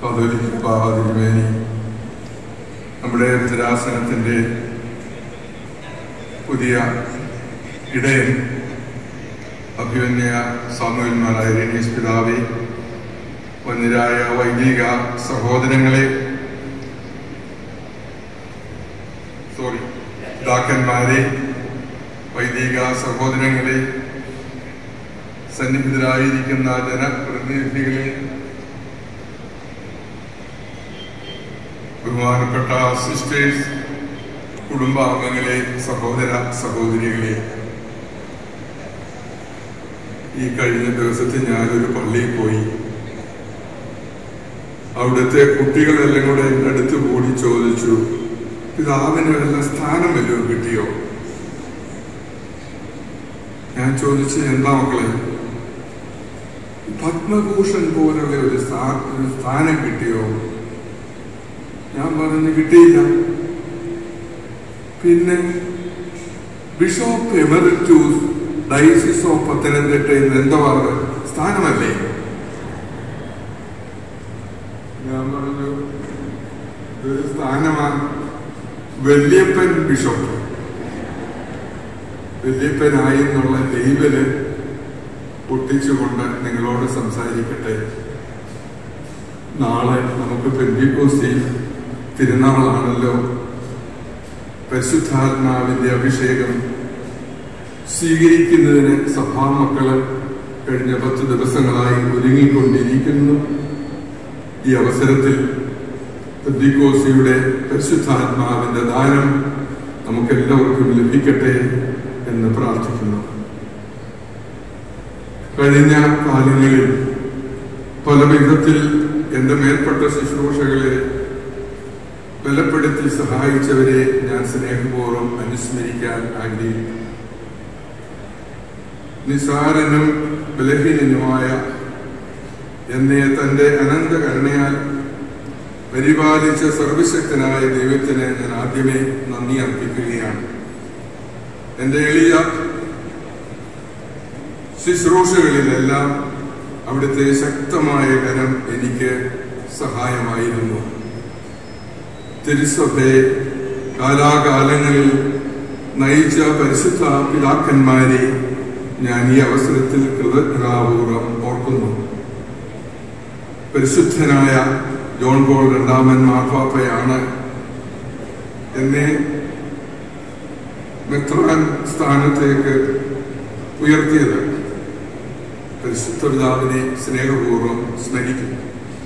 തിരുമേനി നമ്മുടെ ഭദ്രാസനത്തിൻ്റെ പുതിയ ഇടയൻ അഭിമന്യ സാമൂഹ്യന്മാരായ രനീഷ് പിതാവെ വന്യരായ വൈദിക സഹോദരങ്ങളെ സോറി പിതാക്കന്മാരെ വൈദിക സഹോദരങ്ങളെ സന്നിഹിതരായിരിക്കുന്ന ജനപ്രതിനിധികളെ ബഹുമാനപ്പെട്ട സിസ്റ്റേഴ്സ് കുടുംബാംഗങ്ങളെ സഹോദര സഹോദരികളെ ഈ കഴിഞ്ഞ ദിവസത്തിൽ ഞാനൊരു പള്ളിയിൽ പോയി അവിടുത്തെ കുട്ടികളെല്ലാം കൂടെ എൻ്റെ അടുത്ത് കൂടി ചോദിച്ചു പിതാവിന് വല്ല സ്ഥാനം വല്ലതും കിട്ടിയോ ഞാൻ ചോദിച്ചു എന്താ മക്കളെ പത്മഭൂഷൺ പോലുള്ള ഒരു സ്ഥാ- ഒരു സ്ഥാനം കിട്ടിയോ ഞാൻ പറഞ്ഞു കിട്ടിയില്ല പിന്നെ bishop emeritus diocese of Pathanamthitta എന്ന് എന്താ പറഞ്ഞത് സ്ഥാനമല്ലേ ഞാൻ പറഞ്ഞു ഇതൊരു സ്ഥാനമാണ് വല്യപ്പൻ ബിഷപ്പ് വല്യപ്പനായി എന്നുള്ള ലേബല് പൊട്ടിച്ചുകൊണ്ട് നിങ്ങളോട് സംസാരിക്കട്ടെ നാളെ നമുക്ക് പെന്തിക്കോസ്തി തിരുനാളാണല്ലോ പരിശുദ്ധാത്മാവിന്റെ അഭിഷേകം സ്വീകരിക്കുന്നതിന് സഭാമക്കള് കഴിഞ്ഞ പത്ത് ദിവസങ്ങളായി ഒരുങ്ങിക്കൊണ്ടിരിക്കുന്നു ഈ അവസരത്തിൽ പെന്തിക്കോസിയുടെ പരിശുദ്ധാത്മാവിന്റെ ദാനം നമുക്കെല്ലാവർക്കും ലഭിക്കട്ടെ എന്ന് പ്രാർത്ഥിക്കുന്നു കഴിഞ്ഞ കാലങ്ങളിൽ പല വിധത്തിൽ എന്റെ മേൽപ്പെട്ട ശുശ്രൂഷകളെ ബലപ്പെടുത്തി സഹായിച്ചവരെ ഞാൻ സ്നേഹപൂർവ്വം അനുസ്മരിക്കാൻ ആഗ്രഹിക്കുന്നു നിസാരനും ബലഹീനനുമായ എന്നെ തന്റെ അനന്ത കരുണയാൽ പരിപാലിച്ച സർവശക്തനായ ദൈവത്തിന് ഞാൻ ആദ്യമേ നന്ദി അർപ്പിക്കുകയാണ് എന്റെ എളിയ ശുശ്രൂഷകളിലെല്ലാം അവിടുത്തെ ശക്തമായ കരം എനിക്ക് സഹായമായിരുന്നു തിരുസഭയെ കാലാകാലങ്ങളിൽ നയിച്ച പരിശുദ്ധ പിതാക്കന്മാരെ ഞാൻ ഈ അവസരത്തിൽ കൃതജ്ഞതാപൂർവം ഓർക്കുന്നു പരിശുദ്ധനായ ജോൺ പോൾ രണ്ടാമൻ മാർപ്പാപ്പയാണ് എന്നെ മെത്രാൻ സ്ഥാനത്തേക്ക് ഉയർത്തിയത് പരിശുദ്ധ പിതാവിനെ സ്നേഹപൂർവ്വം സ്മരിക്കുന്നു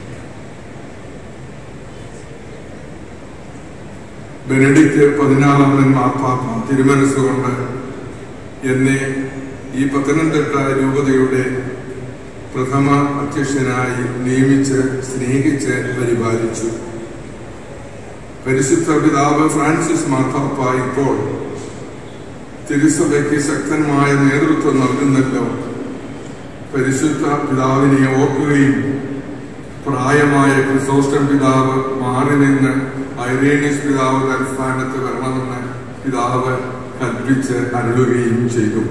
ബെനഡിക്റ്റ് പതിനാറാമൻ മാർപ്പാപ്പ തിരുമനസ്സുകൊണ്ട് എന്നെ ഈ പത്തനംതിട്ട രൂപതയുടെ പ്രഥമ അധ്യക്ഷനായി നിയമിച്ച് സ്നേഹിച്ച് പരിപാലിച്ചു പരിശുദ്ധ പിതാവ് ഫ്രാൻസിസ് മാർപ്പാപ്പ ഇപ്പോൾ തിരുസഭയ്ക്ക് ശക്തമായ നേതൃത്വം നൽകുന്നല്ലോ പരിശുദ്ധ പിതാവിനെ ഓർക്കുകയും പ്രായമായ ക്രിസോസ്റ്റം പിതാവ് മാറി നിന്ന് ഐറേനിയസ് പിതാവ് തലസ്ഥാനത്ത് വരണമെന്ന് പിതാവ് കൽപ്പിച്ച് അരുളുകയും ചെയ്തു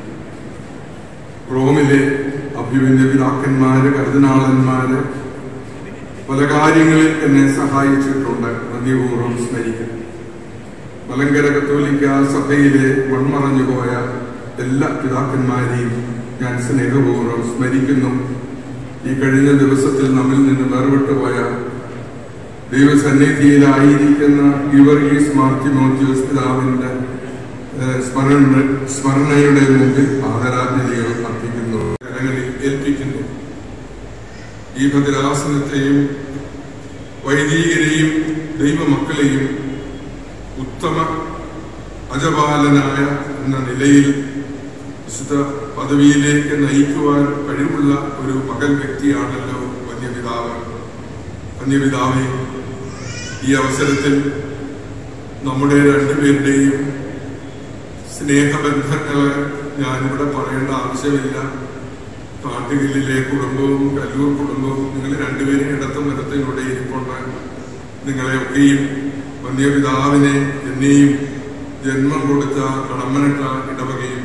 റോമിലെ അഭ്യുവിന്റെ പിതാക്കന്മാര് കരുതനാളന്മാര് പല കാര്യങ്ങളിൽ എന്നെ സഹായിച്ചിട്ടുണ്ട് നന്ദിപൂർവ്വം സ്മരിക്കുന്നു മലങ്കര കത്തോലിക്ക സഭയിലെ മൺമറഞ്ഞുപോയ എല്ലാ പിതാക്കന്മാരെയും ഞാൻ സ്നേഹപൂർവ്വം സ്മരിക്കുന്നു ഈ കഴിഞ്ഞ ദിവസത്തിൽ നമ്മിൽ നിന്ന് വേർവിട്ടുപോയ ദൈവസന്നിധിയിലായിരിക്കുന്ന ഗിവർഗീസ് മാർത്തിമോത്യോസ് പിതാവിന്റെ ഏഹ്, സ്മരണ സ്മരണയുടെ മുമ്പിൽ ആദരാഞ്ജലികൾ അർപ്പിക്കുന്നു കരങ്ങളിൽ ഏൽപ്പിക്കുന്നു ഈ ഭദ്രാസനത്തെയും വൈദികരെയും ദൈവമക്കളെയും ഉത്തമ അജപാലനായ എന്ന നിലയിൽ വിശുദ്ധ പദവിയിലേക്ക് നയിക്കുവാൻ കഴിവുള്ള ഒരു മകൻ വ്യക്തിയാണല്ലോ വന്യപിതാവ് വന്യപിതാവെ ഈ അവസരത്തിൽ നമ്മുടെ രണ്ടുപേരുടെയും സ്നേഹബന്ധങ്ങളെ ഞാനിവിടെ പറയേണ്ട ആവശ്യമില്ല കാട്ടുകല്ലിലെ കുടുംബവും കല്ലൂർ കുടുംബവും നിങ്ങൾ രണ്ടുപേരും ഇടത്തും നിരത്തും ഇവിടെ ഇരിപ്പുണ്ട് നിങ്ങളെയൊക്കെയും വന്യപിതാവിനെ എന്നെയും ജന്മം കൊടുത്ത കടമ്മനിട്ട ഇടവകയും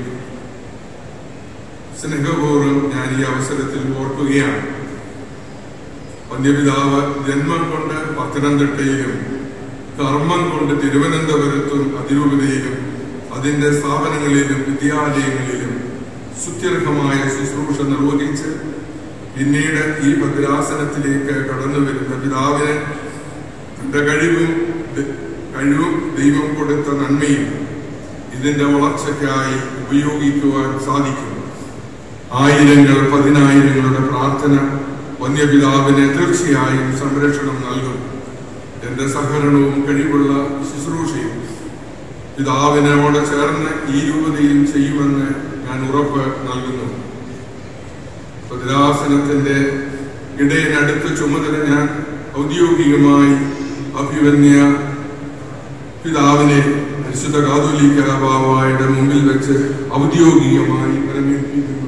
സ്നേഹപൂർവ്വം ഞാൻ ഈ അവസരത്തിൽ ഓർക്കുകയാണ് വന്യപിതാവ് ജന്മം കൊണ്ട് പത്തനംതിട്ടയിലും കർമ്മം കൊണ്ട് തിരുവനന്തപുരത്തും അതിരൂപതയിലും അതിന്റെ സ്ഥാപനങ്ങളിലും വിദ്യാലയങ്ങളിലും സുത്യർഹമായ ശുശ്രൂഷ നിർവഹിച്ച് പിന്നീട് ഈ ഭദ്രാസനത്തിലേക്ക് കടന്നു വരുന്ന പിതാവിന് തന്റെ കഴിവും ദ- കഴിവും ദൈവം കൊടുത്ത നന്മയും ഇതിന്റെ വളർച്ചയ്ക്കായി ഉപയോഗിക്കുവാൻ സാധിക്കും ആയിരങ്ങൾ പതിനായിരങ്ങളുടെ പ്രാർത്ഥന വന്യപിതാവിന് തീർച്ചയായും സംരക്ഷണം നൽകും എന്റെ സഹകരണവും കഴിവുള്ള ശുശ്രൂഷയും പിതാവിനോട് ചേർന്ന് ഈ രൂപതയിൽ ചെയ്യുമെന്ന് ഞാൻ ഉറപ്പ് നൽകുന്നു ഭദ്രാസനത്തിന്റെ ഇടയനടുത്ത ചുമതല ഞാൻ ഔദ്യോഗികമായി അഭിവന്യ പിതാവിനെ പരിശുദ്ധ കാതോലിക്ക ബാവായുടെ മുമ്പിൽ വെച്ച് ഔദ്യോഗികമായി പരമേൽപ്പിക്കുന്നു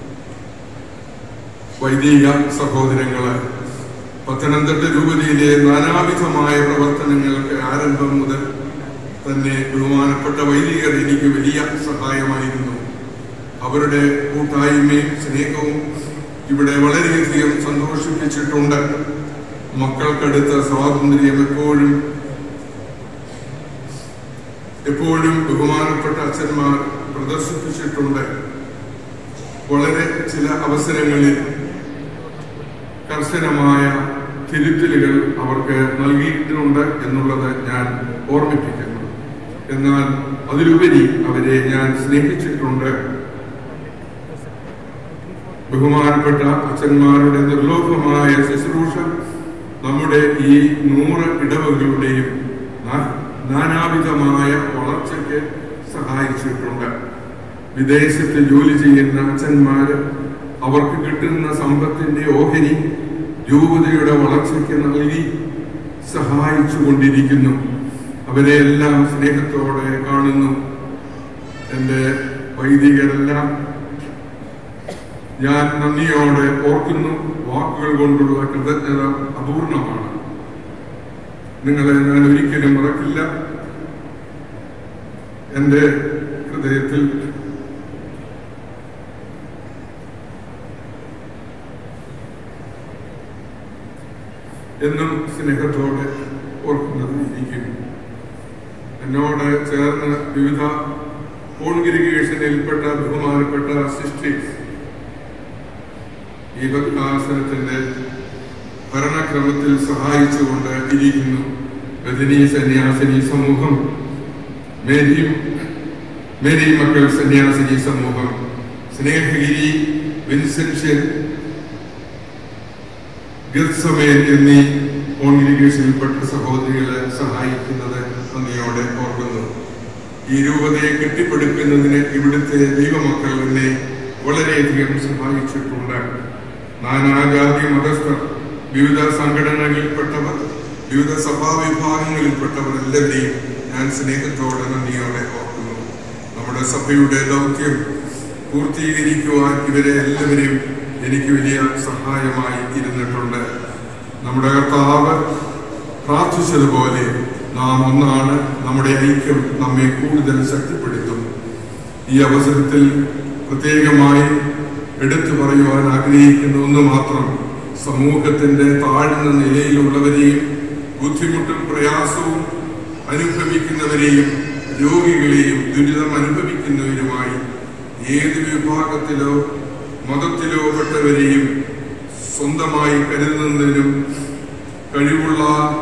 വൈദിക സഹോദരങ്ങളെ പത്തനംതിട്ട രൂപതയിലെ നാനാവിധമായ പ്രവർത്തനങ്ങൾക്ക് ആരംഭം മുതൽ തന്നെ ബഹുമാനപ്പെട്ട വൈദികർ എനിക്ക് വലിയ സഹായമായിരുന്നു അവരുടെ കൂട്ടായ്മയും സ്നേഹവും ഇവിടെ വളരെയധികം സന്തോഷിപ്പിച്ചിട്ടുണ്ട് മക്കൾക്കടുത്ത സ്വാതന്ത്ര്യം എപ്പോഴും എപ്പോഴും ബഹുമാനപ്പെട്ട അച്ഛന്മാർ പ്രദർശിപ്പിച്ചിട്ടുണ്ട് വളരെ ചില അവസരങ്ങളിൽ കർശനമായ തിരുത്തലുകൾ അവർക്ക് നൽകിയിട്ടുണ്ട് എന്നുള്ളത് ഞാൻ ഓർമ്മിപ്പിക്കുന്നു എന്നാൽ അതിലുപരി അവരെ ഞാൻ സ്നേഹിച്ചിട്ടുണ്ട് ബഹുമാനപ്പെട്ട അച്ഛന്മാരുടെ നിർലോഭമായ ശുശ്രൂഷ നമ്മുടെ ഈ നൂറ് ഇടവകളുടെയും നാ- നാനാവിധമായ വളർച്ചയ്ക്ക് സഹായിച്ചിട്ടുണ്ട് വിദേശത്ത് ജോലി ചെയ്യുന്ന അച്ഛന്മാര് അവർക്ക് കിട്ടുന്ന സമ്പത്തിന്റെ ഓഹരി രൂപതയുടെ വളർച്ചയ്ക്ക് നൽകി സഹായിച്ചു കൊണ്ടിരിക്കുന്നു അവരെ എല്ലാം സ്നേഹത്തോടെ കാണുന്നു എൻ്റെ വൈദികരെല്ലാം ഞാൻ നന്ദിയോടെ ഓർക്കുന്നു വാക്കുകൾ കൊണ്ടുള്ള കൃതജ്ഞത അപൂർണമാണ് നിങ്ങളെ ഞാൻ ഒരിക്കലും മറക്കില്ല എൻ്റെ ഹൃദയത്തിൽ എന്നും സ്നേഹത്തോടെ ഓർക്കുന്നതായിരിക്കും എന്നോട് ചേർന്ന് വിവിധ കോൺഗ്രിഗേഷനിൽപ്പെട്ട ബഹുമാനപ്പെട്ട സിസ്റ്റേഴ്സ് ഈ ഭദ്രാസനത്തിന്റെ ഭരണക്രമത്തിൽ സഹായിച്ചുകൊണ്ട് ഇരിക്കുന്നു രജനി സന്യാസിനി സമൂഹം മേരി മേരി മക്കൾ സന്യാസിനി സമൂഹം സ്നേഹഗിരി വിൻസെൻഷ്യൻ ഗിർസമേൻ എന്നീ കോൺഗ്രിഗേഷനിൽപ്പെട്ട സഹോദരികളെ സഹായിക്കുന്നത് നന്ദിയോടെ ഓർക്കുന്നു ഈ രൂപതയെ കെട്ടിപ്പടുക്കുന്നതിന് ഇവിടുത്തെ ദൈവമക്കൾ എന്നെ വളരെയധികം സഹായിച്ചിട്ടുണ്ട് നാനാജാതി മതസ്ഥർ വിവിധ സംഘടനകളിൽപ്പെട്ടവർ വിവിധ സഭാ വിഭാഗങ്ങളിൽപ്പെട്ടവർ എല്ലാവരെയും ഞാൻ സ്നേഹത്തോടെ നന്ദിയോടെ ഓർക്കുന്നു നമ്മുടെ സഭയുടെ ദൗത്യം പൂർത്തീകരിക്കുവാൻ ഇവരെ എല്ലാവരെയും എനിക്ക് വലിയ സഹായമായി ഇരുന്നിട്ടുണ്ട് നമ്മുടെ കർത്താവ് പ്രാർത്ഥിച്ചതുപോലെ നാം ഒന്നാണ് നമ്മുടെ ഐക്യം നമ്മെ കൂടുതൽ ശക്തിപ്പെടുത്തും ഈ അവസരത്തിൽ പ്രത്യേകമായി എടുത്തു പറയുവാൻ ആഗ്രഹിക്കുന്ന ഒന്ന് മാത്രം സമൂഹത്തിന്റെ താഴ്ന്ന നിലയിലുള്ളവരെയും ബുദ്ധിമുട്ടും പ്രയാസവും അനുഭവിക്കുന്നവരെയും രോഗികളെയും ദുരിതം അനുഭവിക്കുന്നവരുമായി ഏത് വിഭാഗത്തിലോ മതത്തിലോ പെട്ടവരെയും സ്വന്തമായി കരുതുന്നതിനും കഴിവുള്ള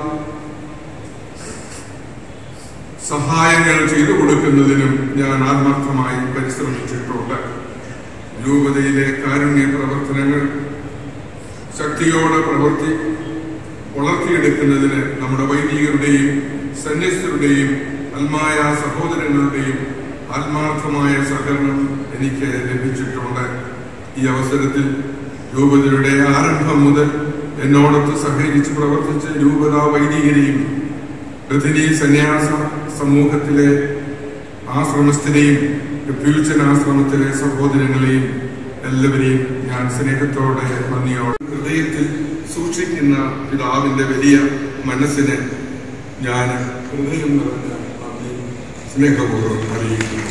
സഹായങ്ങൾ ചെയ്തു കൊടുക്കുന്നതിനും ഞാൻ ആത്മാർത്ഥമായി പരിശ്രമിച്ചിട്ടുണ്ട് രൂപതയിലെ കാരുണ്യ പ്രവർത്തനങ്ങൾ ശക്തിയോടെ പ്രവർത്തി വളർത്തിയെടുക്കുന്നതിന് നമ്മുടെ വൈദികരുടെയും സന്യസ്തരുടെയും അൽമായ സഹോദരങ്ങളുടെയും ആത്മാർത്ഥമായ സഹകരണം എനിക്ക് ലഭിച്ചിട്ടുണ്ട് ഈ അവസരത്തിൽ രൂപതയുടെ ആരംഭം മുതൽ എന്നോടൊത്ത് സഹകരിച്ച് പ്രവർത്തിച്ച രൂപത വൈദികരെയും രഥിനി സന്യാസ സമൂഹത്തിലെ ആശ്രമസ്ഥരെയും ഫ്യൂച്ചൻ ആശ്രമത്തിലെ സഹോദരങ്ങളെയും എല്ലാവരെയും ഞാൻ സ്നേഹത്തോടെ നന്ദിയോടെ ഹൃദയത്തിൽ സൂക്ഷിക്കുന്ന പിതാവിന്റെ വലിയ മനസ്സിന് ഞാൻ ഹൃദയം നിറഞ്ഞ നന്ദി സ്നേഹപൂർവ്വം അറിയിക്കുന്നു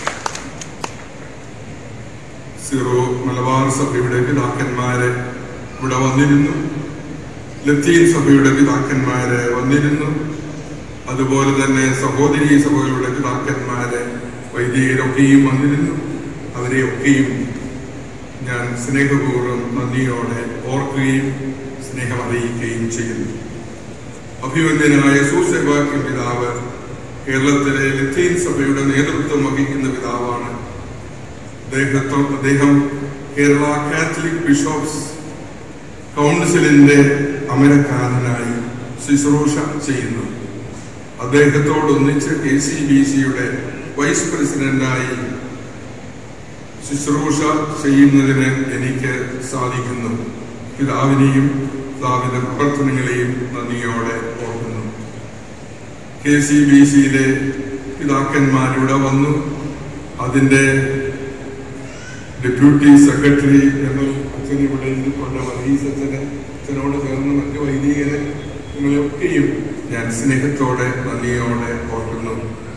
സീറോ മലബാർ സഭയുടെ പിതാക്കന്മാരെ ഇവിടെ വന്നിരുന്നു ലത്തീൻ സഭയുടെ പിതാക്കന്മാര് വന്നിരുന്നു അതുപോലെ തന്നെ സഹോദരി സഭകളുടെ പിതാക്കന്മാര് വൈദികരൊക്കെയും വന്നിരുന്നു അവരെയൊക്കെയും ഞാൻ സ്നേഹപൂർവ്വം നന്ദിയോടെ ഓർക്കുകയും സ്നേഹം അറിയിക്കുകയും ചെയ്യുന്നു അഭിവന്ദ്യനായ സൂസേവാക്യ പിതാവ് കേരളത്തിലെ ലത്തീൻ സഭയുടെ നേതൃത്വം വഹിക്കുന്ന പിതാവാണ് അദ്ദേഹത്വം അദ്ദേഹം കേരള കാത്തലിക് ബിഷോപ്സ് കൗൺസിലിന്റെ അമരക്കാരനായി ശുശ്രൂഷ ചെയ്യുന്നു അദ്ദേഹത്തോടൊന്നിച്ച് കെ സി ബി സിയുടെ വൈസ് പ്രസിഡന്റായി ശുശ്രൂഷ ചെയ്യുന്നതിന് എനിക്ക് സാധിക്കുന്നു പിതാവിനെയും പിതാവിന്റെ പ്രവർത്തനങ്ങളെയും നന്ദിയോടെ ഓർക്കുന്നു കെ സി ബി സിയിലെ പിതാക്കന്മാരിവിടെ വന്നു അതിന്റെ ഡെപ്യൂട്ടി സെക്രട്ടറി എന്ന് അച്ഛൻ ഇവിടെ ഇരിക്കൊണ്ട് വർഗീസ് അച്ഛന് അച്ഛനോട് ചേർന്ന് മറ്റു വൈദികരെ നിങ്ങളെയൊക്കെയും ഞാൻ സ്നേഹത്തോടെ നന്ദിയോടെ ഓർക്കുന്നു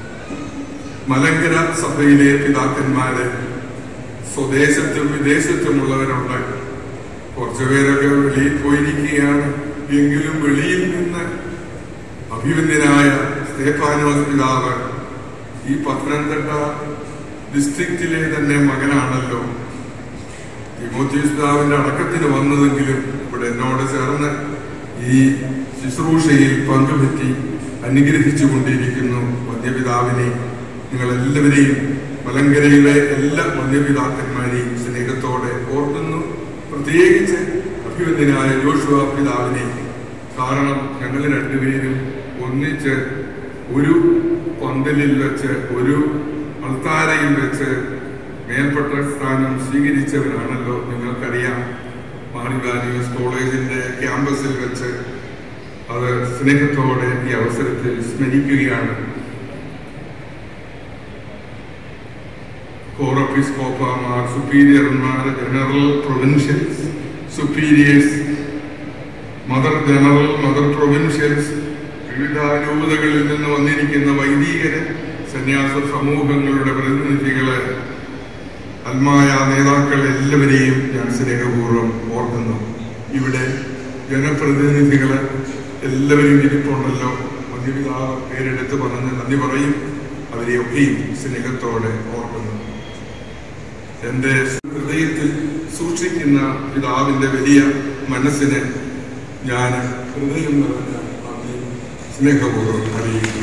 മലങ്കര സഭയിലെ പിതാക്കന്മാരെ സ്വദേശത്തും വിദേശത്തുമുള്ളവരുണ്ട് കുറച്ചുപേരൊക്കെ വെളിയിൽ പോയിരിക്കുകയാണ് എങ്കിലും വെളിയിൽ നിന്ന് അഭിവന്ദ്യനായ സ്തേഫാനോസ് പിതാവ് ഈ പത്തനംതിട്ട ഡിസ്ട്രിക്റ്റിലെ തന്നെ മകനാണല്ലോ തിമോത്തീസ് പിതാവിന്റെ അടക്കത്തിന് വന്നതെങ്കിലും ഇവിടെ എന്നോട് ചേർന്ന് ഈ ശുശ്രൂഷയിൽ പങ്കുപറ്റി അനുഗ്രഹിച്ചു കൊണ്ടിരിക്കുന്നു വന്യപിതാവിനെ നിങ്ങളെല്ലാവരെയും മലങ്കരയിലെ എല്ലാ വന്യപിതാക്കന്മാരെയും സ്നേഹത്തോടെ ഓർക്കുന്നു പ്രത്യേകിച്ച് അഭിവന്ദ്യനായ ജോഷുവ പിതാവിനെ കാരണം ഞങ്ങൾ രണ്ടുപേരും ഒന്നിച്ച് ഒരു പന്തലിൽ വെച്ച് ഒരു അൾത്താരയിൽ വെച്ച് മേൽപ്പെട്ട സ്ഥാനം സ്വീകരിച്ചവരാണല്ലോ നിങ്ങൾക്കറിയാം മാണിവാനിയസ് കോളേജിന്റെ ക്യാമ്പസിൽ വെച്ച് അത് സ്നേഹത്തോടെ ഈ അവസരത്തിൽ സ്മരിക്കുകയാണ് കോറപ്പിസ്കോപ്പമാർ സുപ്പീരിയർമാർ general provincials superiors mother general mother provincials വിവിധ രൂപതകളിൽ നിന്ന് വന്നിരിക്കുന്ന വൈദികര് സന്യാസ സമൂഹങ്ങളുടെ പ്രതിനിധികള് അൽമായ നേതാക്കൾ എല്ലാവരെയും ഞാൻ സ്നേഹപൂർവ്വം ഓർക്കുന്നു ഇവിടെ ജനപ്രതിനിധികള് എല്ലാവരും ഇരിപ്പുണ്ടല്ലോ മധ്യപിതാവ് പേരെടുത്ത് പറഞ്ഞ് നന്ദി പറയും അവരെയൊക്കെയും സ്നേഹത്തോടെ ഓർക്കുന്നു എന്റെ ഹൃദയത്തിൽ സൂക്ഷിക്കുന്ന പിതാവിന്റെ വലിയ മനസ്സിനെ ഞാൻ ഹൃദയം നിറഞ്ഞ നന്ദി സ്നേഹപൂർവ്വം അറിയിക്കുന്നു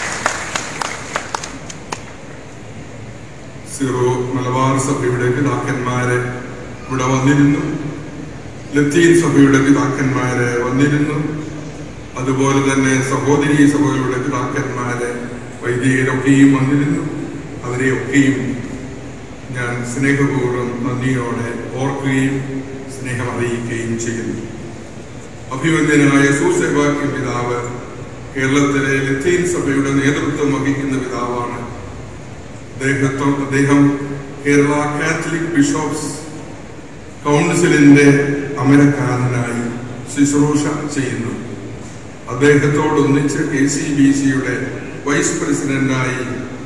സിറോ മലബാർ സഭയുടെ പിതാക്കന്മാര് ഇവിടെ വന്നിരുന്നു ലത്തീൻ സഭയുടെ പിതാക്കന്മാര് വന്നിരുന്നു അതുപോലെ തന്നെ സഹോദരി സഭകളുടെ പിതാക്കന്മാര് വൈദികരൊക്കെയും വന്നിരുന്നു അവരെയൊക്കെയും ഞാൻ സ്നേഹപൂർവ്വം നന്ദിയോടെ ഓർക്കുകയും സ്നേഹം അറിയിക്കുകയും ചെയ്യുന്നു അഭിവന്ദ്യനായ സൂസേവാക്യ പിതാവ് കേരളത്തിലെ ലത്തീൻ സഭയുടെ നേതൃത്വം വഹിക്കുന്ന പിതാവാണ് അദ്ദേഹത്വം അദ്ദേഹം കേരള കാത്തലിക് ബിഷോപ്സ് കൗൺസിലിന്റെ അമരക്കാരനായി ശുശ്രൂഷ ചെയ്യുന്നു അദ്ദേഹത്തോടൊന്നിച്ച് കെ സി ബി സിയുടെ വൈസ് പ്രസിഡന്റായി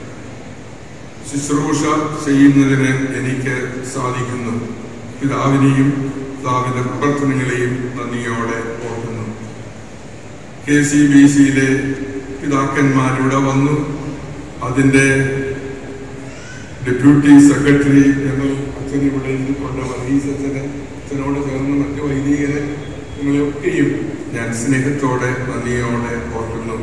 ശുശ്രൂഷ ചെയ്യുന്നതിന് എനിക്ക് സാധിക്കുന്നു പിതാവിനെയും പിതാവിന്റെ പ്രവർത്തനങ്ങളെയും നന്ദിയോടെ ഓർക്കുന്നു കെ സി ബി സിയിലെ പിതാക്കന്മാരിവിടെ വന്നു അതിന്റെ ഡെപ്യൂട്ടി സെക്രട്ടറി എന്ന് അച്ഛൻ ഇവിടെ ഇരിക്കൊണ്ട് വർഗീസ് അച്ഛന് അച്ഛനോട് ചേർന്ന് മറ്റു വൈദികരെ നിങ്ങളെയൊക്കെയും ഞാൻ സ്നേഹത്തോടെ നന്ദിയോടെ ഓർക്കുന്നു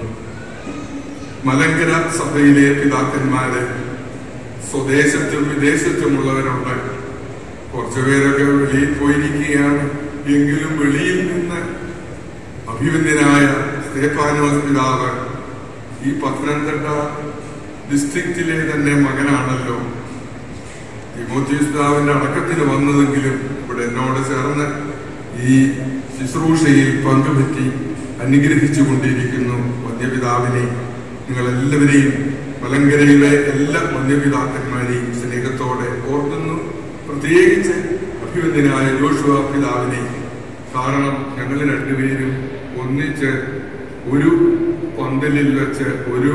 മലങ്കര സഭയിലെ പിതാക്കന്മാര് സ്വദേശത്തും വിദേശത്തുമുള്ളവരുണ്ട് കുറച്ചുപേരൊക്കെ വെളിയിൽ പോയിരിക്കുകയാണ് എങ്കിലും വെളിയിൽ നിന്ന് അഭിവന്ദ്യനായ സ്തേഫാനോസ് പിതാവ് ഈ പത്തനംതിട്ട ഡിസ്ട്രിക്റ്റിലെ തന്നെ മകനാണല്ലോ തിമോത്തീസ് പിതാവിന്റെ അടക്കത്തിന് വന്നതെങ്കിലും ഇവിടെ എന്നോട് ചേർന്ന് ഈ ശുശ്രൂഷയിൽ പങ്കുപറ്റി അനുഗ്രഹിച്ചു കൊണ്ടിരിക്കുന്നു വന്യപിതാവിനെ നിങ്ങളെല്ലാവരെയും മലങ്കരയിലെ എല്ലാ വന്യപിതാക്കന്മാരെയും സ്നേഹത്തോടെ ഓർക്കുന്നു പ്രത്യേകിച്ച് അഭിവന്ദ്യനായ ജോഷുവ പിതാവിനെ കാരണം ഞങ്ങൾ രണ്ടുപേരും ഒന്നിച്ച് ഒരു പന്തലിൽ വെച്ച് ഒരു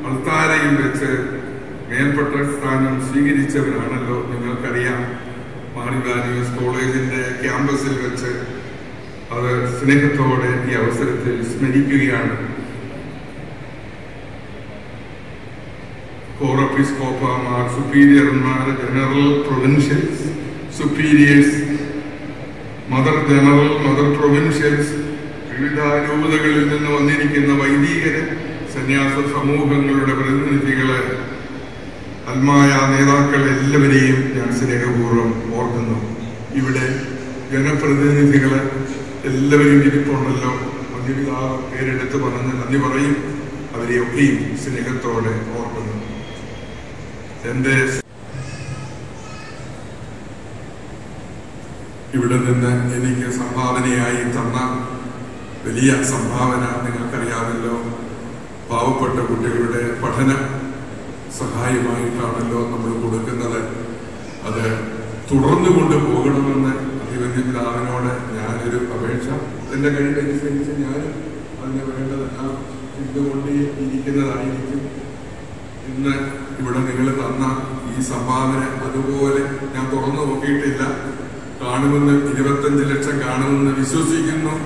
അൾത്താരയിൽ വെച്ച് മേൽപ്പെട്ട സ്ഥാനം സ്വീകരിച്ചവരാണല്ലോ നിങ്ങൾക്കറിയാം മാണി വാല്യൂസ് കോളേജിന്റെ ക്യാമ്പസിൽ വെച്ച് അത് സ്നേഹത്തോടെ ഈ അവസരത്തിൽ സ്മരിക്കുകയാണ് കോറപ്പിസ്കോപ്പമാർ സുപ്പീരിയർമാർ general provincials superiors mother general mother provincials വിവിധ രൂപതകളിൽ നിന്ന് വന്നിരിക്കുന്ന വൈദികര് സന്യാസ സമൂഹങ്ങളുടെ പ്രതിനിധികള് അൽമായ നേതാക്കൾ എല്ലാവരെയും ഞാൻ സ്നേഹപൂർവ്വം ഓർക്കുന്നു ഇവിടെ ജനപ്രതിനിധികള് എല്ലാവരും ഇരിപ്പുണ്ടല്ലോ മധ്യപിതാവ് പേരെടുത്ത് പറഞ്ഞ് നന്ദി പറയും അവരെയൊക്കെയും സ്നേഹത്തോടെ ഓർക്കുന്നു എന്റെ ഇവിടെ നിന്ന് എനിക്ക് സംഭാവനയായി തന്ന വലിയ സംഭാവന നിങ്ങൾക്കറിയാമല്ലോ പാവപ്പെട്ട കുട്ടികളുടെ പഠന സഹായമായിട്ടാണല്ലോ നമ്മൾ കൊടുക്കുന്നത് അത് തുടർന്നു കൊണ്ട് പോകണമെന്ന് അഭിമന്യ പിതാവിനോട് ഞാനൊരു അപേക്ഷ എന്റെ കഴിവനുസരിച്ച് ഞാൻ അതിന് വേണ്ടതെല്ലാം ഇന്നുകൊണ്ട് ഇരിക്കുന്നതായിരിക്കും ഇന്ന് ഇവിടെ നിങ്ങൾ തന്ന ഈ സംഭാവന അതുപോലെ ഞാൻ തുറന്നു നോക്കിയിട്ടില്ല കാണുമെന്ന് ഇരുപത്തഞ്ച് ലക്ഷം കാണുമെന്ന് വിശ്വസിക്കുന്നു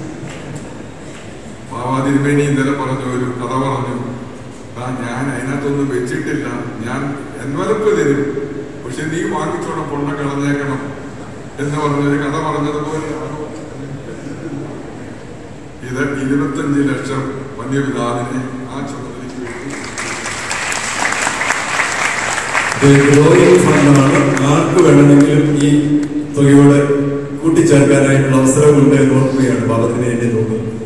ബാബാതിരുമേനി ഇന്നലെ പറഞ്ഞു ഒരു കഥ പറഞ്ഞു ആ ഞാൻ അതിനകത്തൊന്നും വെച്ചിട്ടില്ല ഞാൻ എൻവലപ്പ് തരും പക്ഷെ നീ വാങ്ങിച്ചോണം പൊണ്ണ കളഞ്ഞേക്കണം എന്ന് പറഞ്ഞൊരു കഥ പറഞ്ഞതുപോലെ ഇത് ഇരുപത്തഞ്ച് ലക്ഷം വന്യപിതാവിനെ ആ ചുമതലയ്ക്ക് വേണ്ടി ഗ്രോയിങ് ഫണ്ടാണ് ആർക്ക് വേണമെങ്കിലും ഈ തുകയോട് കൂട്ടിച്ചേർക്കാനായിട്ടുള്ള അവസരമുണ്ട് എന്ന് ഓർക്കുകയാണ് പാപത്തിന് വേണ്ടി തോന്നുന്നത്